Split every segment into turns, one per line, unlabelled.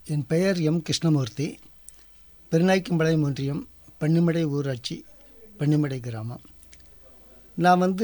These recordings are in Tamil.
என் பெயர் எம் கிருஷ்ணமூர்த்தி பெருநாய்க்கம்பாளையம் ஒன்றியம் பன்னிமடை ஊராட்சி பன்னிமடை கிராமம் நான் வந்து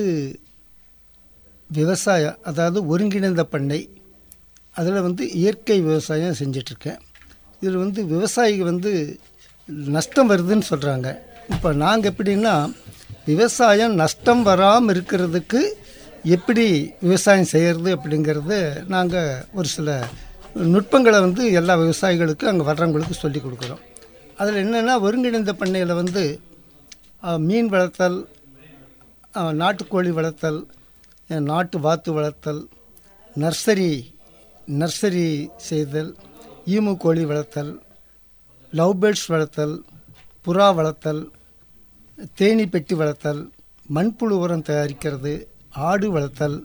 விவசாயம் அதாவது ஒருங்கிணைந்த பண்ணை அதில் வந்து இயற்கை விவசாயம் செஞ்சிட்ருக்கேன் இதில் வந்து விவசாயிக்கு வந்து நஷ்டம் வருதுன்னு சொல்கிறாங்க இப்போ நாங்கள் எப்படின்னா விவசாயம் நஷ்டம் வராமல் இருக்கிறதுக்கு எப்படி விவசாயம் செய்கிறது அப்படிங்கிறத நாங்கள் ஒரு சில நுட்பங்களை வந்து எல்லா விவசாயிகளுக்கும் அங்கே வர்றவங்களுக்கு சொல்லி கொடுக்குறோம் அதில் என்னென்னா ஒருங்கிணைந்த பண்ணையில் வந்து அஹ், மீன் வளர்த்தல் அஹ், நாட்டுக்கோழி வளர்த்தல் அஹ், நாட்டு வாத்து வளர்த்தல் நர்சரி நர்சரி செய்தல் ஈமு கோழி வளர்த்தல் லவ் பேர்ட்ஸ் வளர்த்தல் புறா வளர்த்தல் தேனீ பெட்டி வளர்த்தல் மண்புழு உரம் தயாரிக்கிறது ஆடு வளர்த்தல்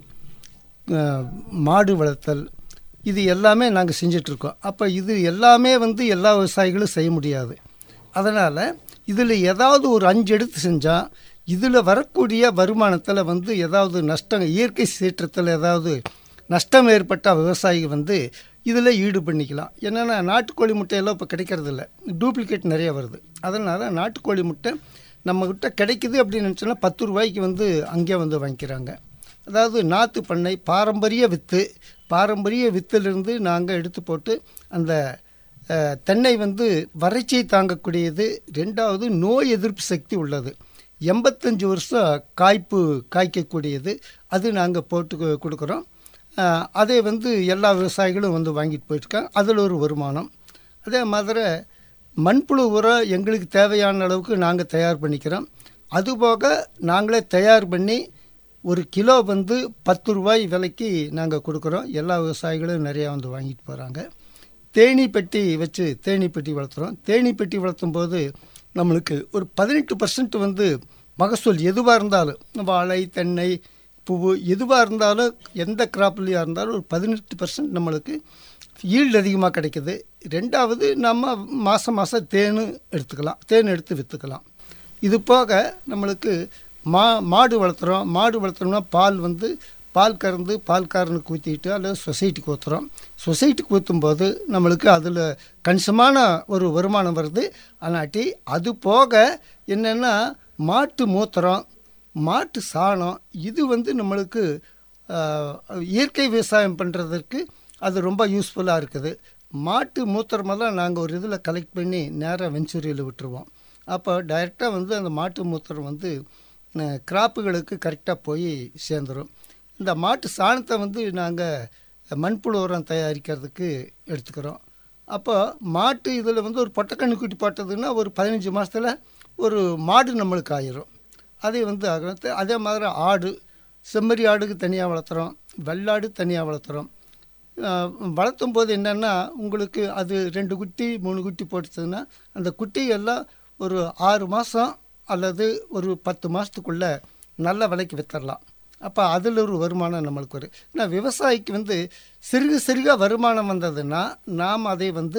அஹ், மாடு வளர்த்தல் இது எல்லாமே நாங்கள் செஞ்சிட்ருக்கோம் அப்போ இது எல்லாமே வந்து எல்லா விவசாயிகளும் செய்ய முடியாது அதனால் இதில் ஏதாவது ஒரு அஞ்சு எடுத்து செஞ்சால் இதில் வரக்கூடிய வருமானத்தில் வந்து ஏதாவது நஷ்டம் இயற்கை சீற்றத்தில் ஏதாவது நஷ்டம் ஏற்பட்ட விவசாயி வந்து இதில் ஈடு பண்ணிக்கலாம் என்னென்னா நாட்டுக்கோழி முட்டையெல்லாம் இப்போ கிடைக்கிறதில்ல டூப்ளிகேட் நிறைய வருது அதனால் நாட்டுக்கோழி முட்டை நம்மக்கிட்ட கிடைக்குது அப்படின்னு நினச்சோன்னா பத்து ரூபாய்க்கு வந்து அங்கேயே வந்து வாங்கிக்கிறாங்க அதாவது நாற்று பண்ணை பாரம்பரிய வித்து பாரம்பரிய வித்திலிருந்து நாங்கள் எடுத்து போட்டு அந்த அஹ், தென்னை வந்து வறட்சியை தாங்கக்கூடியது ரெண்டாவது நோய் எதிர்ப்பு சக்தி உள்ளது எண்பத்தஞ்சு வருஷம் காய்ப்பு காய்க்கக்கூடியது அது நாங்கள் போட்டு கு- கொடுக்குறோம் அஹ், அதை வந்து எல்லா விவசாயிகளும் வந்து வாங்கிட்டு போயிட்டுருக்காங்க அதில் ஒரு வருமானம் அதே மாதிரி மண்புழு உரம் எங்களுக்கு தேவையான அளவுக்கு நாங்கள் தயார் பண்ணிக்கிறோம் அதுபோக நாங்களே தயார் பண்ணி ஒரு கிலோ வந்து பத்து ரூபாய் விலைக்கு நாங்கள் கொடுக்குறோம் எல்லா விவசாயிகளும் நிறையா வந்து வாங்கிட்டு போகிறாங்க தேனீ பெட்டி வச்சு தேனீ பெட்டி வளர்த்துறோம் தேனீ பெட்டி வளர்த்தும் போது நம்மளுக்கு ஒரு பதினெட்டு பர்சன்ட் வந்து மகசூல் எதுவாக இருந்தாலும் வாழை தென்னை பூவு எதுவாக இருந்தாலும் எந்த கிராப்லையாக இருந்தாலும் ஒரு பதினெட்டு பர்சன்ட் நம்மளுக்கு ஈல்டு அதிகமாக கிடைக்குது ரெண்டாவது நம்ம மாதம் மாதம் தேன் எடுத்துக்கலாம் தேன் எடுத்து விற்றுக்கலாம் இது போக நம்மளுக்கு மா மாடு வளர்த்துறோம் மாடு வளர்த்துறோம்னா பால் வந்து பால் கறந்து பால்காரனுக்கு ஊற்றிட்டு அல்லது சொசைட்டிக்கு ஊற்றுறோம் சொசைட்டிக்கு ஊற்றும்போது நம்மளுக்கு அதில் கணிசமான ஒரு வருமானம் வருது ஆனாட்டி அது போக என்னென்னா மாட்டு மூத்திரம் மாட்டு சாணம் இது வந்து நம்மளுக்கு ஆஹ், இயற்கை விவசாயம் பண்ணுறதுக்கு அது ரொம்ப யூஸ்ஃபுல்லாக இருக்குது மாட்டு மூத்திரமெல்லாம் நாங்கள் ஒரு இதில் கலெக்ட் பண்ணி நேராக வெஞ்சூரியில் விட்டுருவோம் அப்போ டைரெக்டாக வந்து அந்த மாட்டு மூத்திரம் வந்து அஹ், கிராப்புகளுக்கு கரெக்டாக போய் சேர்ந்துடும் இந்த மாட்டு சாணத்தை வந்து நாங்கள் மண்புழு உரம் தயாரிக்கிறதுக்கு எடுத்துக்கிறோம் அப்போ மாட்டு இதில் வந்து ஒரு பொட்டக்கண்ணு குட்டி போட்டதுன்னா ஒரு பதினஞ்சு மாதத்தில் ஒரு மாடு நம்மளுக்கு ஆயிரும் அதை வந்து ஆகணும் அதே மாதிரி ஆடு செம்மறி ஆடுக்கு தனியாக வளர்த்துறோம் வெள்ளாடு தனியாக வளர்த்துறோம் ஆஹ் வளர்த்தும் போது என்னென்னா உங்களுக்கு அது ரெண்டு குட்டி மூணு குட்டி போட்டுச்சுன்னா அந்த குட்டியெல்லாம் ஒரு ஆறு மாதம் அல்லது ஒரு பத்து மாதத்துக்குள்ளே நல்ல விலைக்கு வித்தரலாம் அப்போ அதில் ஒரு வருமானம் நம்மளுக்கு வரும் ஏன்னா விவசாயிக்கு வந்து சிறுக சிறுக வருமானம் வந்ததுன்னா நாம் அதை வந்து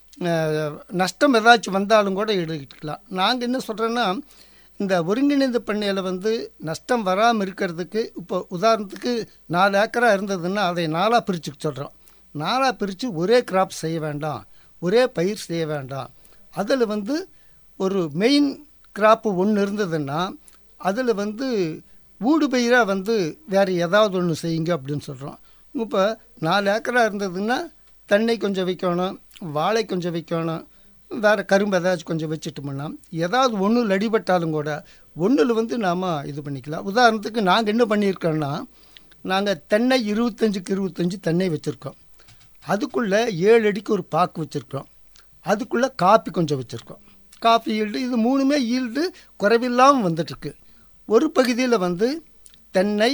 ஆஹ், நஷ்டம் ஏதாச்சும் வந்தாலும் கூட எடுத்துக்கலாம் நாங்கள் என்ன சொல்கிறோன்னா இந்த ஒருங்கிணைந்த பண்ணையில் வந்து நஷ்டம் வராமல் இருக்கிறதுக்கு இப்போ உதாரணத்துக்கு நாலு ஏக்கரா இருந்ததுன்னா அதை நாலாக பிரித்து சொல்கிறோம் நாலாக பிரித்து ஒரே கிராப் செய்ய வேண்டாம் ஒரே பயிர் செய்ய வேண்டாம் அதில் வந்து ஒரு மெயின் கிராப்பு ஒன்று இருந்ததுன்னா அதில் வந்து ஊடு பயிராக வந்து வேறு ஏதாவது ஒன்று செய்யுங்க அப்படின்னு சொல்கிறோம் இப்போ நாலு ஏக்கரா இருந்ததுன்னா தென்னை கொஞ்சம் வைக்கணும் வாழை கொஞ்சம் வைக்கணும் வேறு கரும்பு ஏதாச்சும் கொஞ்சம் வச்சுட்டோம்னா ஏதாவது ஒன்றில் அடிபட்டாலும் கூட ஒன்றில் வந்து நாம் இது பண்ணிக்கலாம் உதாரணத்துக்கு நாங்கள் என்ன பண்ணியிருக்கோன்னா நாங்கள் தென்னை இருபத்தஞ்சுக்கு இருபத்தஞ்சு தென்னை வச்சுருக்கோம் அதுக்குள்ளே ஏழு அடிக்கு ஒரு பாக்கு வச்சுருக்கோம் அதுக்குள்ளே காப்பி கொஞ்சம் வச்சுருக்கோம் காஃபி ஈல்டு இது மூணுமே ஈல்டு குறைவில்லாமல் வந்துட்டுருக்கு ஒரு பகுதியில் வந்து தென்னை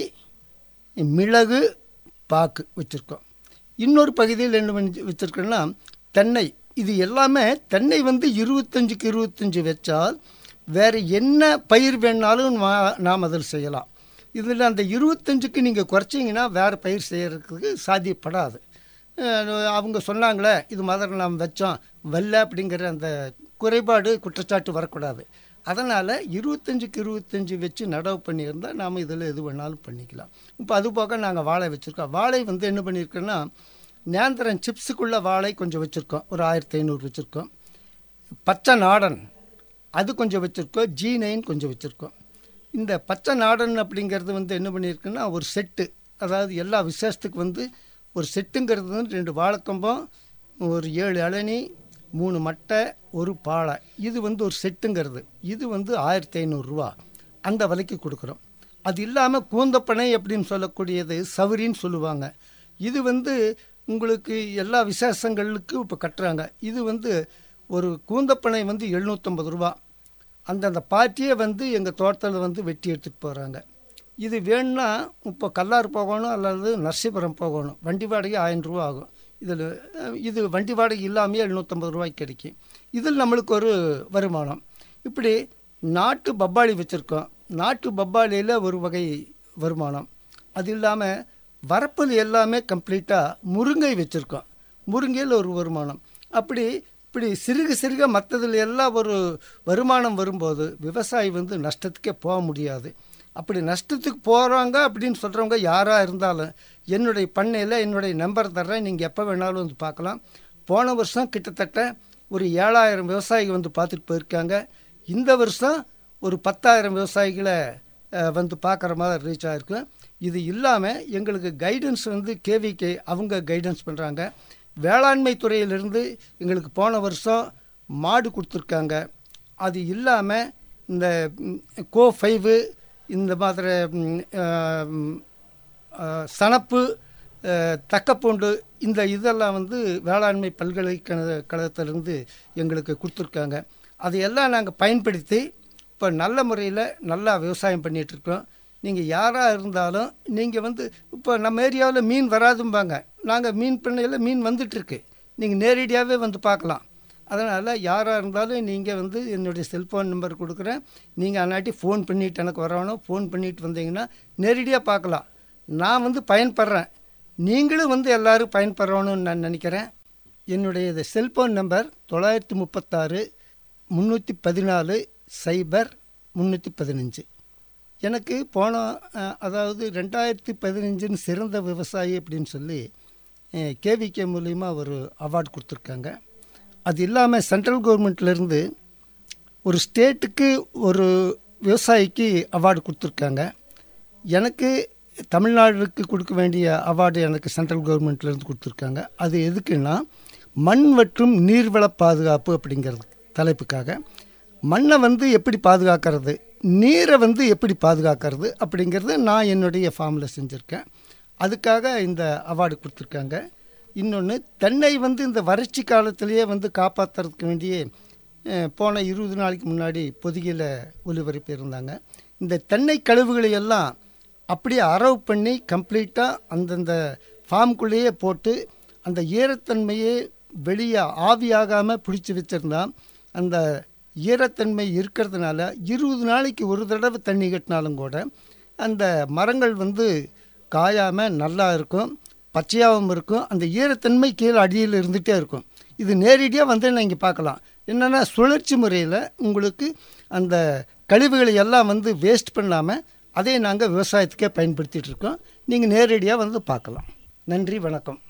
மிளகு பாக்கு வச்சுருக்கோம் இன்னொரு பகுதியில் என்ன பண்ணி வச்சுருக்கோன்னா தென்னை இது எல்லாமே தென்னை வந்து இருபத்தஞ்சுக்கு இருபத்தஞ்சு வச்சால் வேறு என்ன பயிர் வேணாலும் மா- நாம் அதில் செய்யலாம் இதில் அந்த இருபத்தஞ்சுக்கு நீங்கள் குறைச்சிங்கன்னா வேறு பயிர் செய்கிறதுக்கு சாத்தியப்படாது அஹ் அவங்க சொன்னாங்களே இது மாதிரி நாம் வச்சோம் வெள்ளை அப்படிங்கிற அந்த குறைபாடு குற்றச்சாட்டு வரக்கூடாது அதனால் இருபத்தஞ்சுக்கு இருபத்தஞ்சு வச்சு நடவு பண்ணியிருந்தால் நாம் இதில் எது வேணாலும் பண்ணிக்கலாம் இப்போ அது போக நாங்கள் வாழை வச்சுருக்கோம் வாழை வந்து என்ன பண்ணியிருக்கோன்னா நேந்திரன் சிப்ஸுக்குள்ள வாழை கொஞ்சம் வச்சுருக்கோம் ஒரு ஆயிரத்தி ஐநூறு வச்சுருக்கோம் பச்சை நாடன் அது கொஞ்சம் வச்சுருக்கோம் ஜி நைன் கொஞ்சம் வச்சுருக்கோம் இந்த பச்சை நாடன் அப்படிங்கிறது வந்து என்ன பண்ணியிருக்குன்னா ஒரு செட்டு அதாவது எல்லா விசேஷத்துக்கு வந்து ஒரு செட்டுங்கிறது வந்து ரெண்டு வாழைக்கம்பம் ஒரு ஏழு இளநி மூணு மட்டை ஒரு பாலை இது வந்து ஒரு செட்டுங்கிறது இது வந்து ஆயிரத்தி ஐநூறுரூவா அந்த விலைக்கு கொடுக்குறோம் அது இல்லாமல் கூந்தப்பனை அப்படின்னு சொல்லக்கூடியது சவுரின்னு சொல்லுவாங்க இது வந்து உங்களுக்கு எல்லா விசேஷங்களுக்கும் இப்போ கட்டுறாங்க இது வந்து ஒரு கூந்தப்பனை வந்து எழுநூற்றம்பது ரூபா அந்தந்த பார்ட்டியே வந்து எங்கள் தோட்டத்தில் வந்து வெட்டி எடுத்துகிட்டு போகிறாங்க இது வேணும்னா இப்போ கல்லாறு போகணும் அல்லது நரசிபுரம் போகணும் வண்டி வாடகை ஆயிரம் ரூபா ஆகும் இதில் இது வண்டி வாடகை இல்லாமையே எழுநூற்றம்பது ரூபாய்க்கு கிடைக்கும் இதில் நம்மளுக்கு ஒரு வருமானம் இப்படி நாட்டு பப்பாளி வச்சுருக்கோம் நாட்டு பப்பாளியில் ஒரு வகை வருமானம் அது இல்லாமல் வரப்பில் எல்லாமே கம்ப்ளீட்டாக முருங்கை வச்சுருக்கோம் முருங்கையில் ஒரு வருமானம் அப்படி இப்படி சிறுக சிறுக மற்றதில் எல்லாம் ஒரு வருமானம் வரும்போது விவசாயி வந்து நஷ்டத்துக்கே போக முடியாது அப்படி நஷ்டத்துக்கு போகிறாங்க அப்படின்னு சொல்கிறவங்க யாராக இருந்தாலும் என்னுடைய பண்ணையில் என்னுடைய நம்பர் தர்றேன் நீங்கள் எப்போ வேணாலும் வந்து பார்க்கலாம் போன வருஷம் கிட்டத்தட்ட ஒரு ஏழாயிரம் விவசாயிகள் வந்து பார்த்துட்டு போயிருக்காங்க இந்த வருஷம் ஒரு பத்தாயிரம் விவசாயிகளை அஹ், வந்து பார்க்குற மாதிரி ரீச் ஆகிருக்கு இது இல்லாமல் எங்களுக்கு கைடன்ஸ் வந்து கேவிகே அவங்க கைடன்ஸ் பண்ணுறாங்க வேளாண்மை துறையிலிருந்து எங்களுக்கு போன வருஷம் மாடு கொடுத்துருக்காங்க அது இல்லாமல் இந்த ம், கோ ஃபைவு இந்த மாதிரி ம், ஆம், ஆ, சணப்பு ஆ, தக்கப்பூண்டு இந்த இதெல்லாம் வந்து வேளாண்மை பல்கலைக்கழக கழகத்திலிருந்து எங்களுக்கு கொடுத்துருக்காங்க அதையெல்லாம் நாங்கள் பயன்படுத்தி இப்போ நல்ல முறையில் நல்லா விவசாயம் பண்ணிட்டு இருக்கோம் நீங்கள் யாராக இருந்தாலும் நீங்கள் வந்து இப்போ நம்ம ஏரியாவில் மீன் வராதும்பாங்க நாங்கள் மீன் பண்ணையில் மீன் வந்துட்டுருக்கு நீங்கள் நேரடியாகவே வந்து பார்க்கலாம் அதனால் யாராக இருந்தாலும் நீங்கள் வந்து என்னுடைய செல்ஃபோன் நம்பர் கொடுக்குறேன் நீங்கள் அன்னாட்டி ஃபோன் பண்ணிவிட்டு எனக்கு வரணும் ஃபோன் பண்ணிட்டு வந்தீங்கன்னா நேரடியாக பார்க்கலாம் நான் வந்து பயன்படுறேன் நீங்களும் வந்து எல்லோரும் பயன்படுறணும்னு நான் நினைக்கிறேன் என்னுடைய இது செல்ஃபோன் நம்பர் தொள்ளாயிரத்தி முப்பத்தாறு முந்நூற்றி பதினாலு சைபர் முந்நூற்றி பதினஞ்சு எனக்கு போன அஹ், அதாவது ரெண்டாயிரத்தி பதினஞ்சுன்னு சிறந்த விவசாயி அப்படின்னு சொல்லி கேவிகே மூலிமா ஒரு அவார்டு கொடுத்துருக்காங்க அது இல்லாமல் சென்ட்ரல் கவர்மெண்ட்லேருந்து ஒரு ஸ்டேட்டுக்கு ஒரு விவசாயிக்கு அவார்டு கொடுத்துருக்காங்க எனக்கு தமிழ்நாடுக்கு கொடுக்க வேண்டிய அவார்டு எனக்கு சென்ட்ரல் கவர்மெண்ட்லேருந்து கொடுத்துருக்காங்க அது எதுக்குன்னா மண் மற்றும் நீர்வள பாதுகாப்பு அப்படிங்கிறது தலைப்புக்காக மண்ணை வந்து எப்படி பாதுகாக்கிறது நீரை வந்து எப்படி பாதுகாக்கிறது அப்படிங்கிறது நான் என்னுடைய ஃபார்மில் செஞ்சுருக்கேன் அதுக்காக இந்த அவார்டு கொடுத்துருக்காங்க இன்னொன்று தென்னை வந்து இந்த வறட்சி காலத்திலேயே வந்து காப்பாற்றுறதுக்கு வேண்டிய அஹ், போன இருபது நாளைக்கு முன்னாடி பொதிகையில் ஒலிபரப்பி இருந்தாங்க இந்த தென்னை கழிவுகளை எல்லாம் அப்படியே அரவு பண்ணி கம்ப்ளீட்டாக அந்தந்த ஃபார்முக்குள்ளேயே போட்டு அந்த ஈரத்தன்மையே வெளியே ஆவியாகாமல் பிடிச்சி வச்சுருந்தா அந்த ஈரத்தன்மை இருக்கிறதுனால இருபது நாளைக்கு ஒரு தடவை தண்ணி கட்டினாலும் கூட அந்த மரங்கள் வந்து காயாமல் நல்லா இருக்கும் பச்சையாகவும் இருக்கும் அந்த ஈரத்தன்மை கீழே அடியில் இருந்துகிட்டே இருக்கும் இது நேரடியாக வந்து நீங்கள் பார்க்கலாம் என்னென்னா சுழற்சி முறையில் உங்களுக்கு அந்த கழிவுகளை எல்லாம் வந்து வேஸ்ட் பண்ணாமல் அதை நாங்கள் விவசாயத்துக்கே பயன்படுத்திகிட்டு இருக்கோம் நீங்கள் நேரடியாக வந்து பார்க்கலாம் நன்றி வணக்கம்